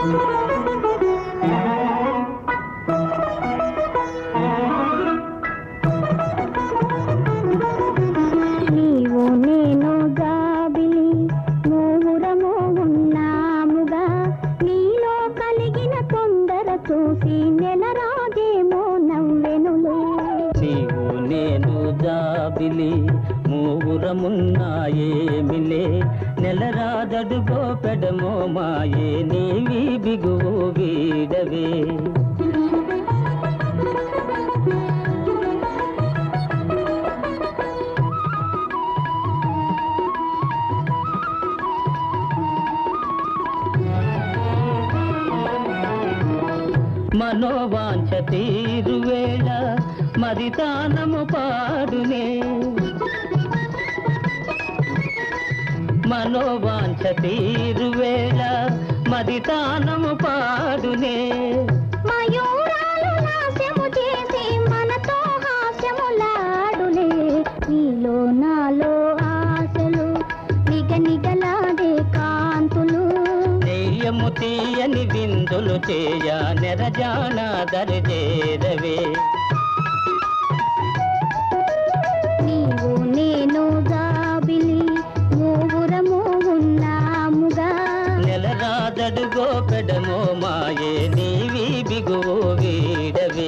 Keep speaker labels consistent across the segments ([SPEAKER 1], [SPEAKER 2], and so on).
[SPEAKER 1] నీవు నేను జాబిలి మూరము ఉన్నాముగా నీలో కలిగిన తొందర చూసి నెల రాజేమో నవ్వెనులే
[SPEAKER 2] నీవు నేను జాబిలి మూవురమున్నాయేమిలే నెలరాదడుగో పెడమో మాయే నీవి బిగువు వీడవే మనోవాంఛ తీరువేళ మరి తానము పాడునే మనోవాంఛ తీరువేళ మరి తానము పాడునే
[SPEAKER 1] మయూరాలు నాశము చేసి మనతో హాస్యములాడులే నీలో నాలో ఆశలు నిగ నిగలాడే కాంతులు
[SPEAKER 2] నెయ్యము తీయని విందులు చేయ నెరజాన దరిజేరవే
[SPEAKER 1] నీవు నేను జాబిలి మూవురము ఉన్నాముగా
[SPEAKER 2] నెలరాదడుగో పెడమో మాయే నీవి బిగువు వీడవే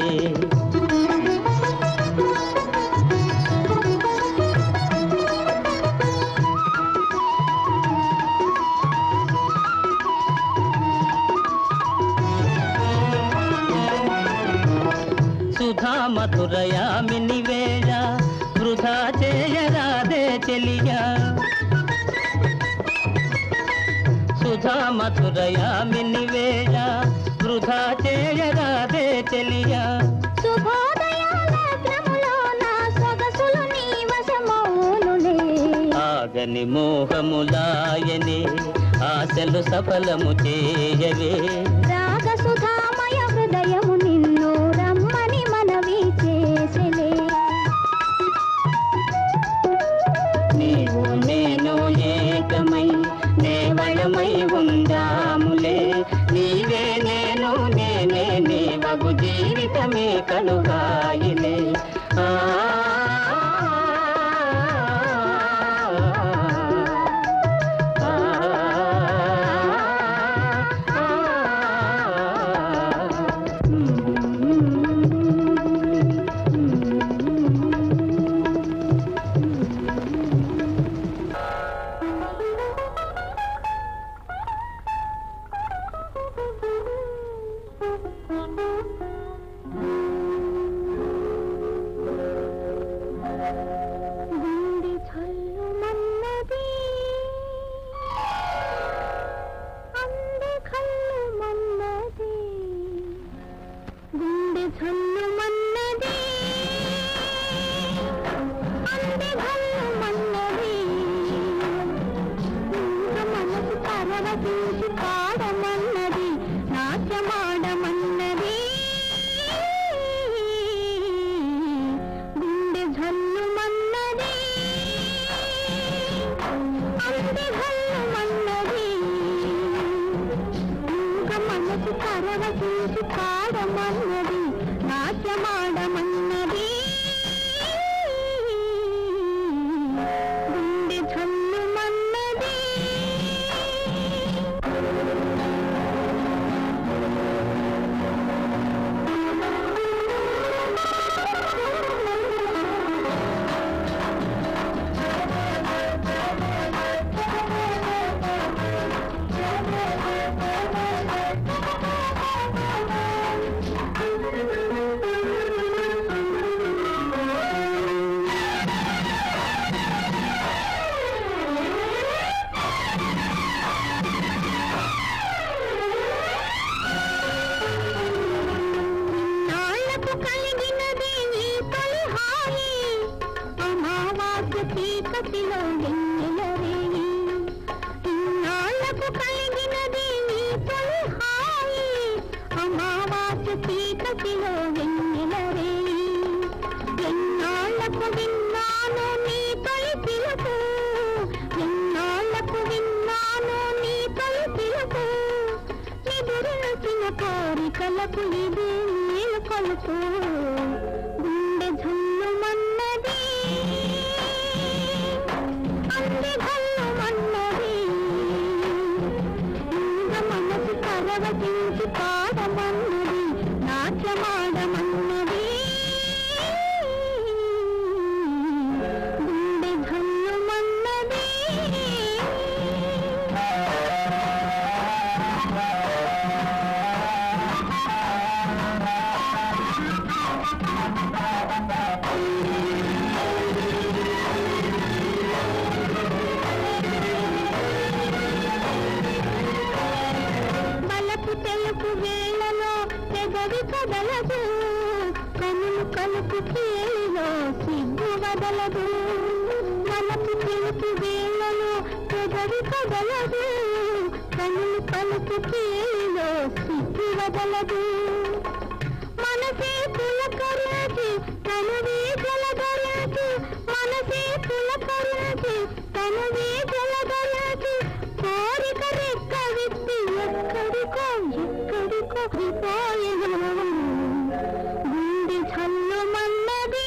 [SPEAKER 2] సుధా మధురయామిని వేళ వృధా చేయరాదే చెలియా సుధా మధురయామిని వేళ వృధా చేయరాదే చెలియా
[SPEAKER 1] శుభోదయాల క్రములో నా సొగసులు నీ వశమౌనులే
[SPEAKER 2] ఆగని మోహములాయనే ఆశలు సఫలము చేయవే
[SPEAKER 1] రాగ సుధామయ హృదయము నిన్ను రమ్మని మనవి చేసెలే
[SPEAKER 2] నీవు నేను ఏకమై నేవళమై ఉందాములే నీవే నేను నేనే నీవగు జీవితమే కనుగాయిలే ఆ
[SPEAKER 1] గుండె చల్లుమన్నది అంది కల్లుమన్నది గుండె చల్లుమన్నది అంది కల్లుమన్నది ఇంకా మనసు పరవశించి పాడమన్నది నాట్యమాడమన్నది గుండె జల్లుమన్నది అంది జల్లుమన్నది ఇంకా మనసు పరవశించి పాడమన్నది నాట్యమాడమన్నది గుండె జల్లుమన్నది నాళ్లకు కలిగినది ఈ తొలి హాయి అమావాస్య చీకటిలో వెన్నెల రేయి ఇన్నాళ్లకు కలిగినది ఈ తొలి హాయి అమావాస్య చీకటిలో వెన్నెల రేయి ఎన్నాళ్లకు విన్నాను నీ తొలి పిలుపు ఎన్నాళ్లకు విన్నాను నీ తొలి పిలుపు ఎదురు కోరికలకు ఇది నీళ్ళు కొలుపు గుండె జల్లుమన్నది అంది జల్లుమన్నది ఇంక మనసు కరవటించి పాడమన్నది నాట్యమాడమన్నది గుండె జల్లుమన్నది బలపు తెలుపు వేళలో పెదవి కదలదు కనులు కలుపు కేళిలో సిగ్గు వదలదు బలపు తెలుపు వేళలో పెదవి కదలదు కనులు కలుపు కేళిలో సిగ్గు వదలదు మనసే పులకరించి తనువే జలధరించి మనసే పులకరించి తనువే జలధరించి కోరిక రెక్క విప్పి ఎక్కడికో ఎక్కడికో పోయేను గుండె చల్లుమన్నది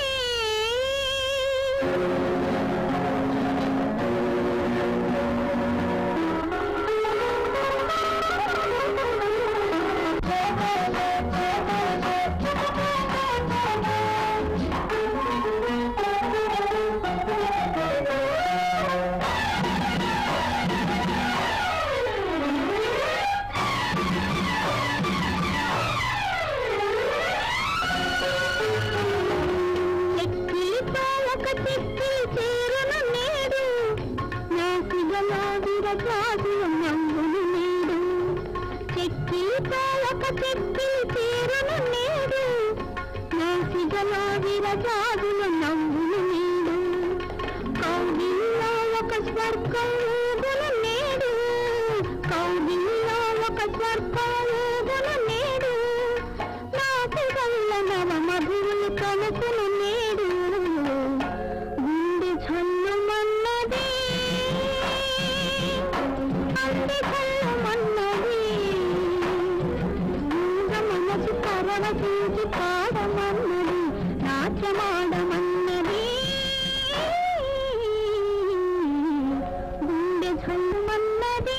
[SPEAKER 1] చెక్కిలితో ఒక చెక్కిలి చేరును నేడు నా సిగలో విరజాజులు నవ్వును నేడు చెక్కిలితో ఒక చెక్కిలి చేరును నేడు నా సిగలో విరజాజులు నవ్వును నేడు కౌగిల్లో ఒక స్వర్గం ఊగును నేడు కౌగిల్లో ఒక స్వర్గం ఊగును నేడు నాకు వల్ల నవ మధువులు కలుపును నేడు గుండె జల్లుమన్నది అంది జల్లుమన్నది ఇంక మనసు పరవశించి పాడమన్నది నాట్యమాడమన్నది గుండె జల్లుమన్నది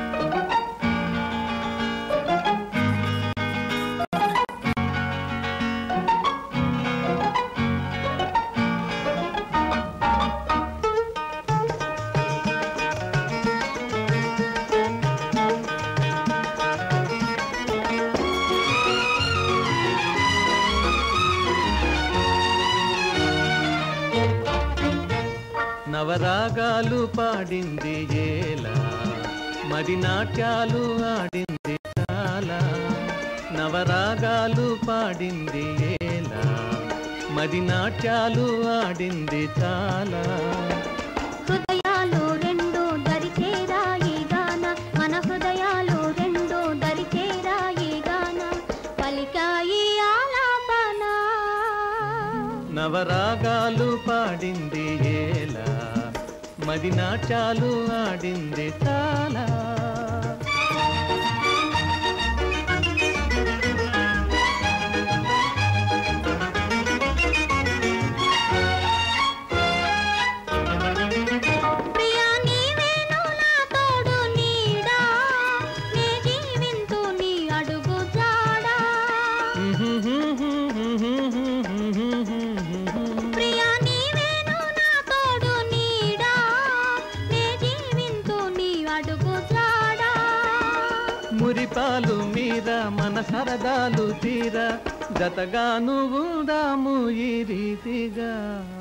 [SPEAKER 3] నవరాగాలు పాడింది ఏలా మది నాట్యాలు ఆడింది చాలా నవరాగాలు పాడింది ఏలా మది నాట్యాలు ఆడింది చాలా
[SPEAKER 1] హృదయాలు రెండు దరిచేరాయి గాన మన హృదయాలు రెండు దరిచేరాయి గాన పలికాయి ఆలాపన
[SPEAKER 3] నవరాగాలు పాడింది ఏలా మది నాట్యాలు ఆడింది చాలా
[SPEAKER 1] ప్రియా నీవేను నా తోడు నీడా నే జీవింతు నీ అడుగు జాడా ప్రియా నీవేను నా తోడు నీడా నే జీవింతు నీ అడుగు జాడా
[SPEAKER 3] మురిపాలు మీద మన సరదాలు తీర జతగాను ఉందాము ఈ రీతిగా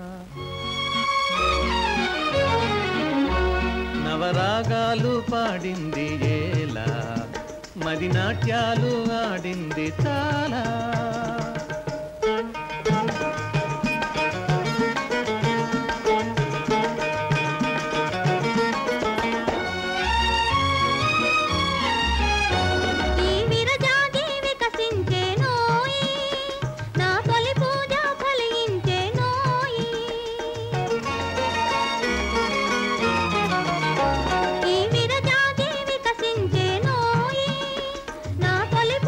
[SPEAKER 3] నవరాగాలు పాడింది ఏలా మది నాట్యాలు ఆడింది చాలా
[SPEAKER 1] ఈ విరజాజి వికసించేనోయి, నా తొలి పూజ ఫలించేనోయి. ఈ విరజాజి వికసించేనోయి, నా తొలి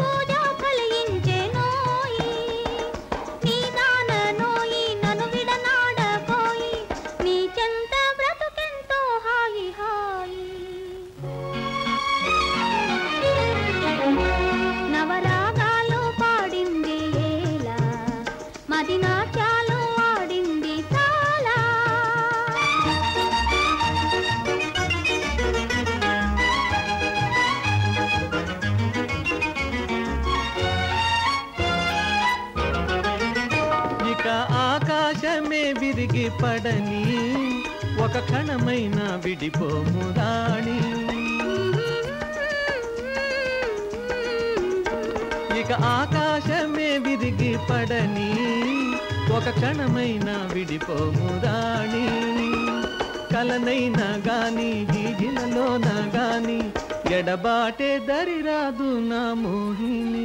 [SPEAKER 3] విరిగి పడని ఒక క్షణమైన విడిపోము రాణి ఇక ఆకాశమే విరిగి పడని ఒక క్షణమైన విడిపోము రాణి కలనైనా గాని గీగిలలోన గాని ఎడబాటే దరిరాదు నా మోహిని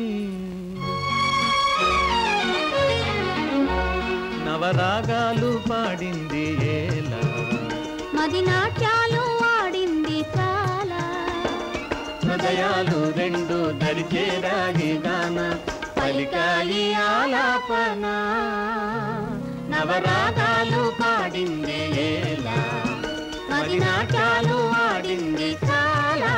[SPEAKER 3] నవరాగాలు పాడింది ఏలా
[SPEAKER 1] మది నాట్యాలు ఆడింది చాలా
[SPEAKER 3] హృదయాలు రెండు దరిచేరాగి గాన పలికాయి ఆలాపన నవరాగాలు పాడింది ఏలా
[SPEAKER 1] మది నాట్యాలు ఆడింది చాలా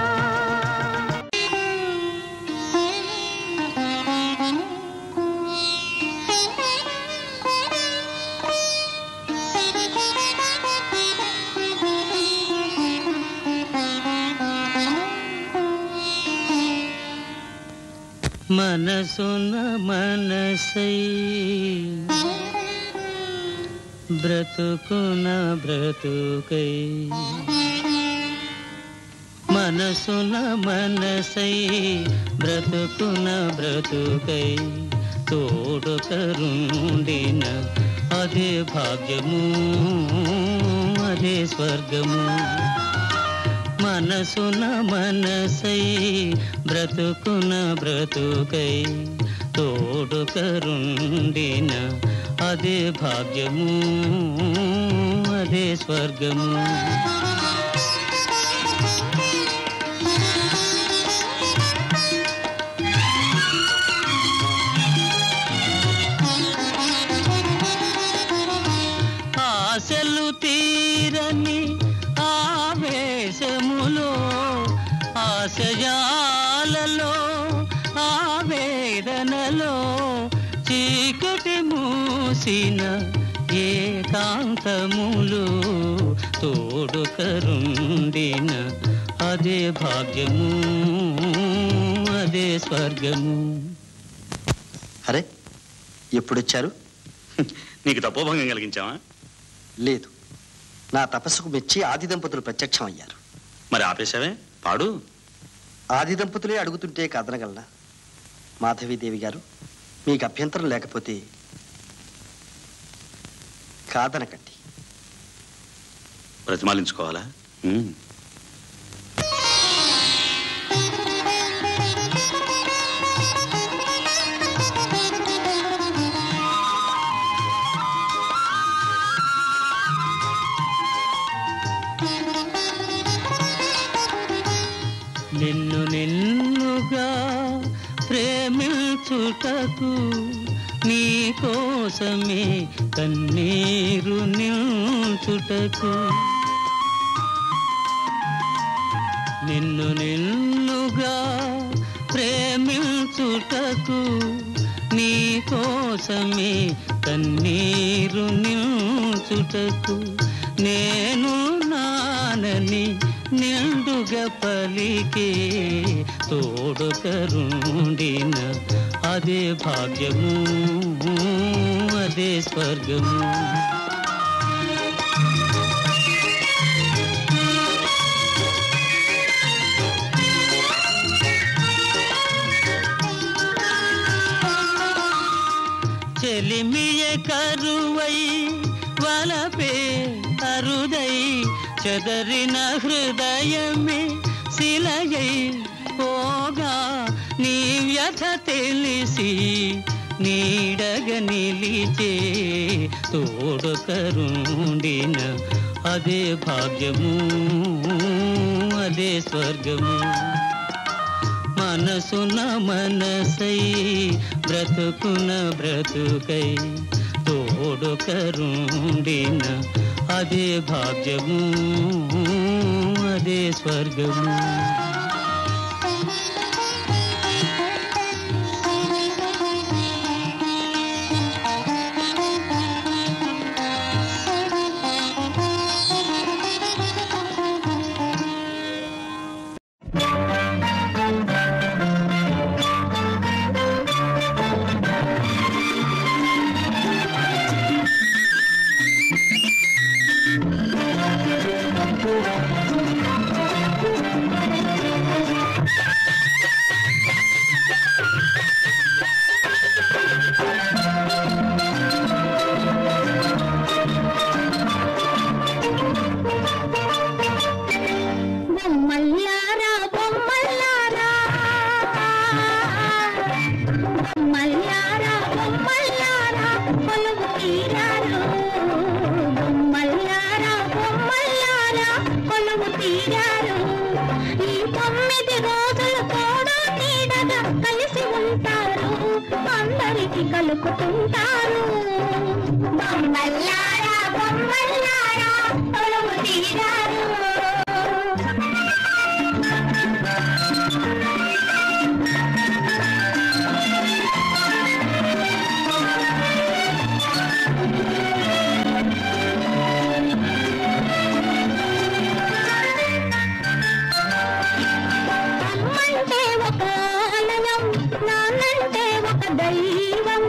[SPEAKER 2] మనసున మనసై బ్రతుకున బ్రతుకై మనసున మనసై బ్రతుకున బ్రతుకై తోడు కరుండిన అదే భాగ్యము అదే స్వర్గము మనసున మనసై బ్రతుకున బ్రతుకై తోడు కరుండిన అదే భాగ్యము అదే స్వర్గము ఆశలు తీరని ఆవేశములో ఆశయాలలో ఆవేదనలో చీకటి మూసిన ఏకాంతములు తోడు కరుండిన అదే భాగ్యము అదే స్వర్గము
[SPEAKER 4] అరే ఎప్పుడొచ్చారు
[SPEAKER 5] నీకు తపోభంగం కలిగించావా
[SPEAKER 4] లేదు నా తపస్సుకు మెచ్చి ఆది దంపతులు ప్రత్యక్షం అయ్యారు
[SPEAKER 5] మరి ఆపేశావే పాడు
[SPEAKER 4] ఆది దంపతులే అడుగుతుంటే కాదనగలనా మాధవీదేవి గారు మీకు అభ్యంతరం లేకపోతే కాదనకండి
[SPEAKER 5] ప్రతిమాలించుకోవాలా ఉమ్.
[SPEAKER 2] నిన్ను నిన్నుగా ప్రేమించుటకు నీ కోసమే కన్నీరు నిల్చుటకు నిన్ను నిన్నుగా ప్రేమించుటకు నీ కోసమే కన్నీరు నిల్చుటకు నేను నానని నిండుగా పలికే తోడు కరుండిన అదే భాగ్యము అదే స్వర్గము చెలిమియ కరువై వలపే అరుదై చెదరిన హృదయమే శిలయై పోగా నీ వ్యథ తెలిసి నీడగ నిలిచే తోడు కరుండిన అదే భాగ్యము అదే స్వర్గము మనసున మనసై బ్రతుకున బ్రతుకై తోడు కరుండిన అదే భాగ్యము అదే స్వర్గము
[SPEAKER 1] బొమ్మల్లారా బొమ్మల్లారా బొమ్మల్లారా బొమ్మల్లారా కొలువు తీరారు బొమ్మల్లారా బొమ్మల్లారా కొలువు తీరారు ఈ తొమ్మిది రోజులు కూడా నీడగా కలిసి ఉంటారు అందరికి కలుపుతుంటారు బొమ్మల్లారా బొమ్మల్లారా కొలువు తీరారు అమ్మంటే ఒక ఆలయం నాన్నంటే ఒక దైవం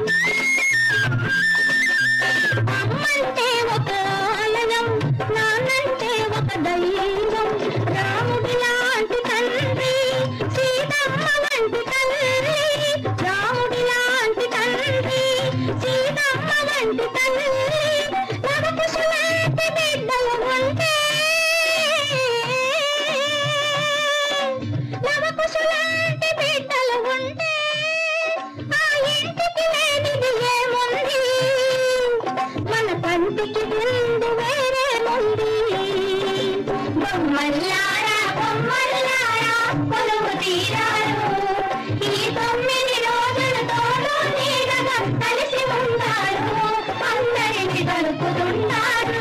[SPEAKER 1] అమ్మంటే ఒక ఆలయం నాన్నంటే ఒక దైవం రాముడి లాంటి తండ్రి సీతమ్మ వంటి తండ్రి రాముడి లాంటి తండ్రి సీతమ్మ వంటి తండ్రి నవకుశలాంటి బిడ్డలు ఉంటే నవకుశలాంటి బిడ్డలు ఉంటే ఆ ఇంటికి లేనిది ఏముంది మన కంటికి ముందు వేరేముంది బొమ్మల్లారా బొమ్మల్లారా కొలువు తీరారు ఈ తొమ్మిది రోజులు తోడు నీడగా కలిసి ఉంటారు అందరిని కలుపుతుంటారు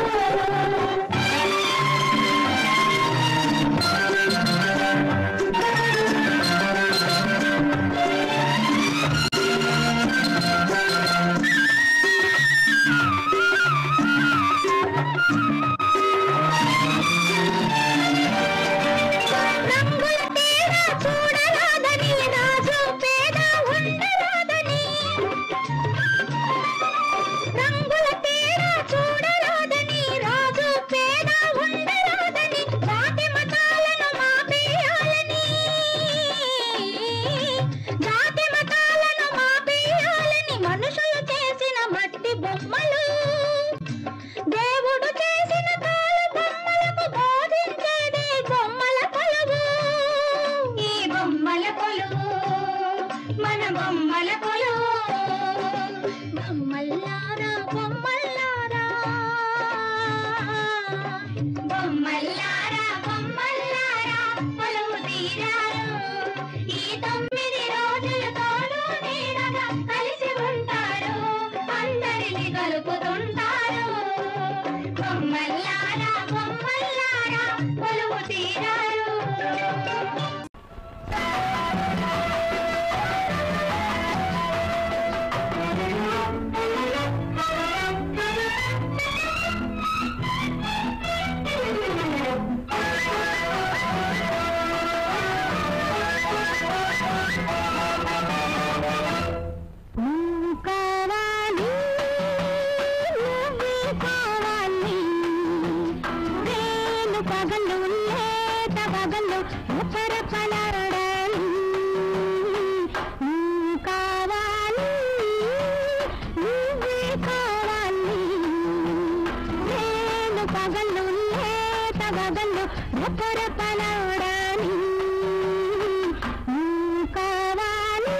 [SPEAKER 1] రంగుల తేడా చూడరాదని రాజు పేద ఉండరాదని రంగుల తేడా చూడరాదని రాజు పేద ఉండరాదని జాతి మతాలను మాపేయాలని జాతి మతాలను మాపేయాలని మనుషులు చేసిన మట్టి బొమ్మలు దేవుడు చేసిన తాళ బొమ్మలకు బోధించేదే బొమ్మల కొలువు ఈ బొమ్మల కొలువు మన బొమ్మల కొలువు బొమ్మల్లారా బొమ్మల్లారా బొమ్మల్లారా బొమ్మల్లారా కొలువు తీరారు ఈ తొమ్మిది రోజులు తోడు నీడగా కలిసి ఉంటారు అందరిని కలుపుతుంటారు బొమ్మల్లారా బొమ్మల్లారా కొలువు తీరారు నువ్వు కావాలి నువ్వే కావాలి నేను పగలు లేత పగలు పరపలాడాలి నువ్వు కావాలి నువ్వే కావాలి నేను పగలు లేత పగలు పరపలాడాలి నువ్వు కావాలి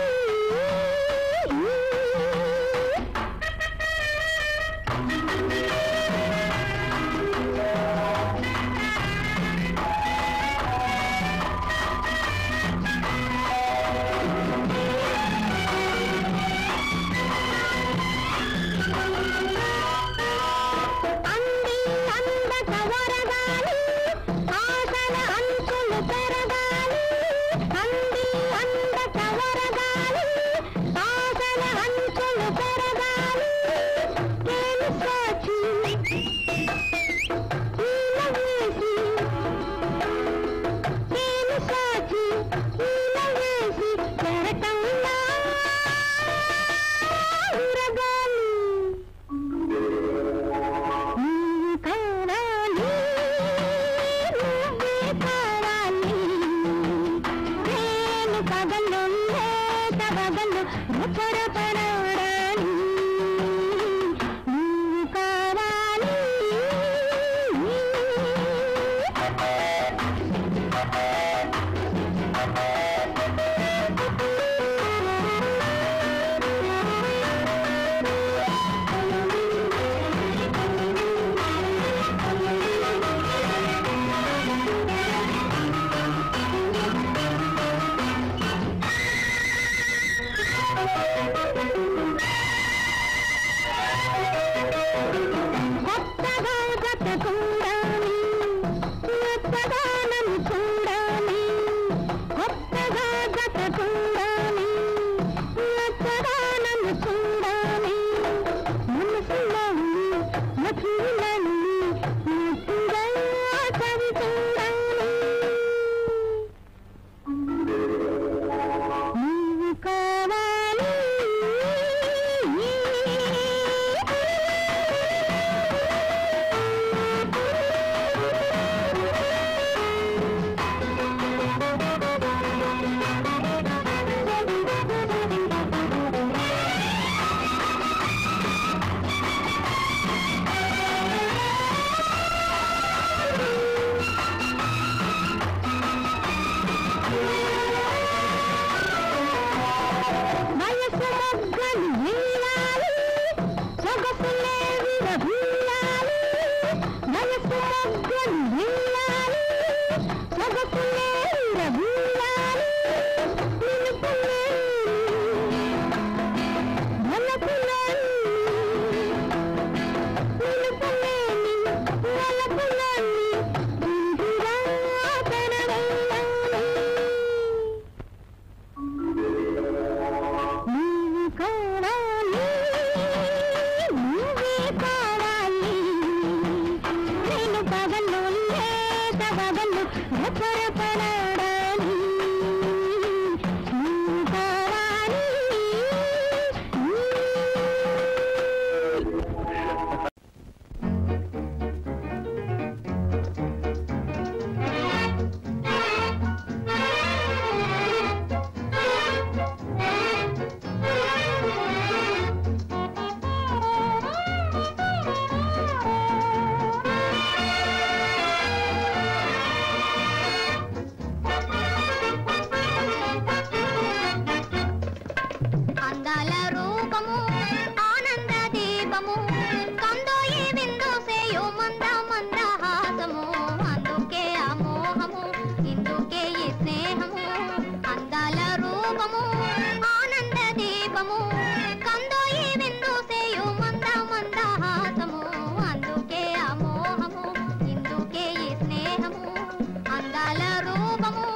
[SPEAKER 1] అందాల రూపము ఆనంద దీపము కందోయి విందు సేయు మంద మంద హాసము అందుకే ఆ మోహము ఇందుకే ఈ స్నేహము అందాల రూపము ఆనంద దీపము కందోయి విందు సేయు మంద మంద హాసము అందుకే ఆ మోహము ఇందుకే ఈ స్నేహము అందాల రూపము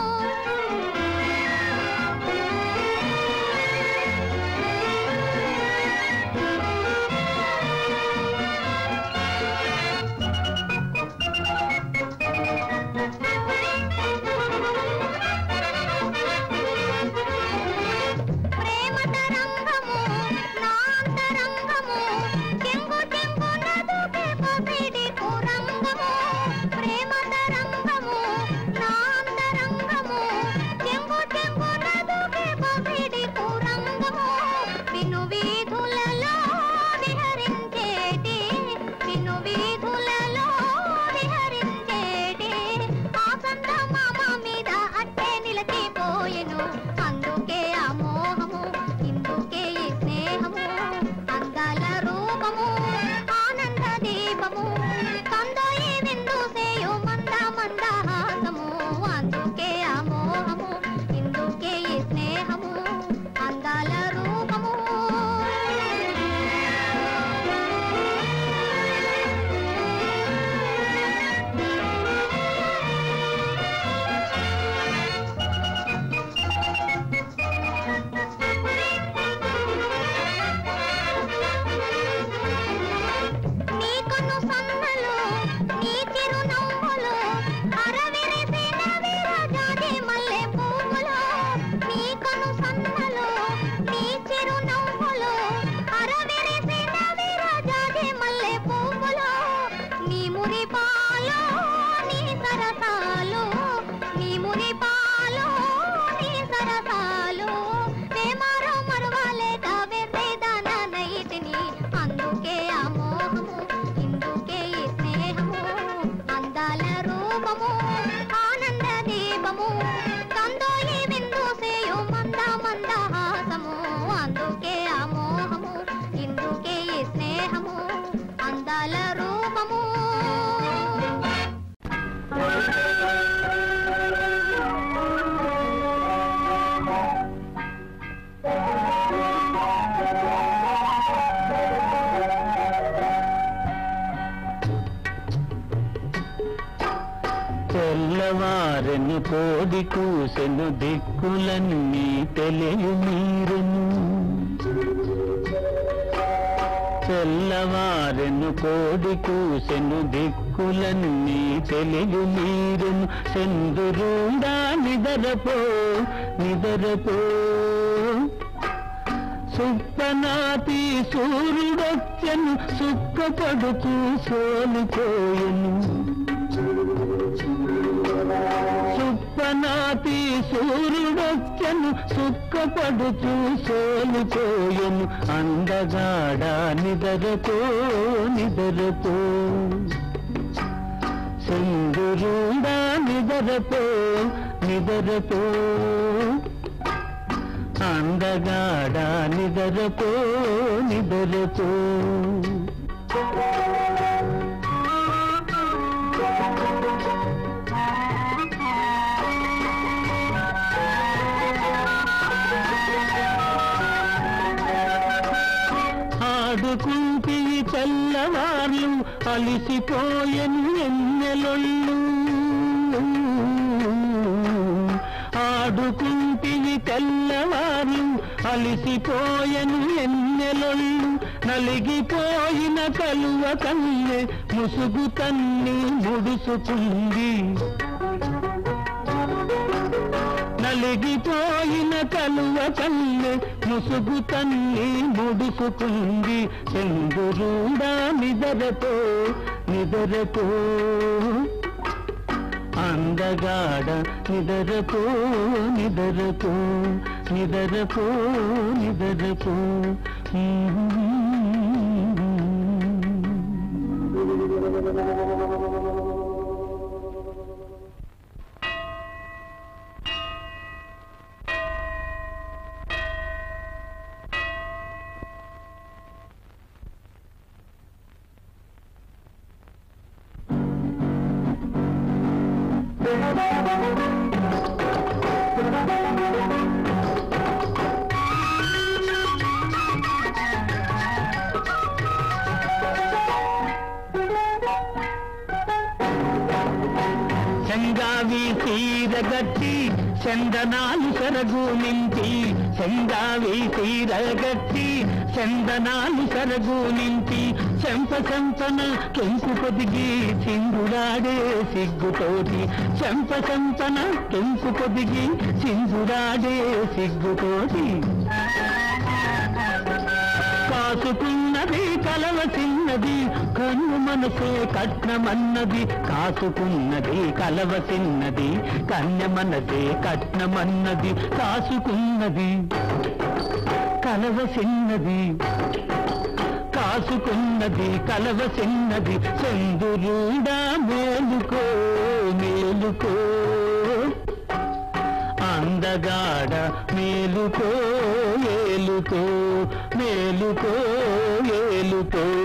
[SPEAKER 1] ప్రేమ తరంగము నా అంతరంగము చెంగు చెంగు నదుకే పసిడి కురంగము ప్రేమ తరంగము నా అంతరంగము చెంగు చెంగు నదుకే పసిడి కురంగము విను వీధులలో విహరించేటి విను వీధులలో విహరించేటి ఆ సందమామ మీద అట్టే నిలచిపోయెను అందుకే ఆ మోహము ఇందుకే ఈ స్నేహము అందాల రూపము ఆనంద దీపము కందోయి విందు సేయు మంద మంద హాసము అందుకే ఆ మోహము ఇందుకే ఈ స్నేహము అందాల రూపము నీ కన్ను సన్నలు నీ చిరునవ్వులు అరవిరిసిన విరజాజి మల్లె పువ్వులు నీ కన్ను సన్నలు నీ చిరునవ్వులు అరవిరిసిన విరజాజి మల్లె పువ్వులు నీ మురి పాలు నీ సరసాలు నీ మురి పాలు నీ సరసాలు మేమారో మరవాలేక వెర్రేదాన నైతిని అందుకే ఆ మోహము ఇందుకే ఈ స్నేహము అందాల రూపము ఆనంద దీపము కందోయి విందు సేయు మంద మంద హాసము అందుకే ఆ మోహము ఇందుకే ఈ స్నేహము అందాల రూపము
[SPEAKER 2] తెల్లవారెను కోడి కూసెను దిక్కులన్నీ తెలియ మీరును తెల్లవారెను కోడి కూసెను దిక్కులన్నీ తెలియ మీరును సెందురుడా నిదరపో నిదరపో సుప్పనాతి సూర్యుడొచ్చను సుక్కపడుతూ సోలిపోయెను సుప్పనాతి సూర్యుడొచ్చను సుక్కపడుచు సోలిపోయెను అందగాడ నిదరపో నిదరపో సింధురుడా నిదరపో నిదరపో అందగాడ నిదరపో నిదరపో ఆడుకుంటివి తెల్లవార్లు అలిసిపోయెను ఎన్నెలొళ్ళు ఆడుకుంటివి తెల్లవార్లు అలిసిపోయెను ఎన్నెలొళ్ళు నలిగిపోయిన కలువ కన్నె ముసుగు తన్ని ముడుసుకుంది నలిగిపోయిన కలువ కన్నె ముసుగు తన్ని ముడుసుకుంది చంద్రుడా నిదరతో నిదరతో అందగాడ నిదరపో నిదరపో నిదరపో నిదరపో చెంగావి తీరగట్టి చందనాలు సరగు నింపి చెంగావి తీరగట్టి చందనాలు సరగు నింపి చెంప చెంపన కెంపు పొదిగి చిందురాడే సిగ్గుతోటి చెంప చెంపన కెంపు పొదిగి చిందురాడే సిగ్గుతోటి కాసుకున్నది కలవసిన్నది కన్ను మనసే కట్నమన్నది కాసుకున్నది కలవసిన్నది కన్య మనసే కట్నమన్నది కాసుకున్నది కలవసిన్నది కాసుకున్నది కలవసిన్నది చందురుడా మేలుకో మేలుకో అందగాడ మేలుకో ఏలుకో మేలుకో ఏలుకో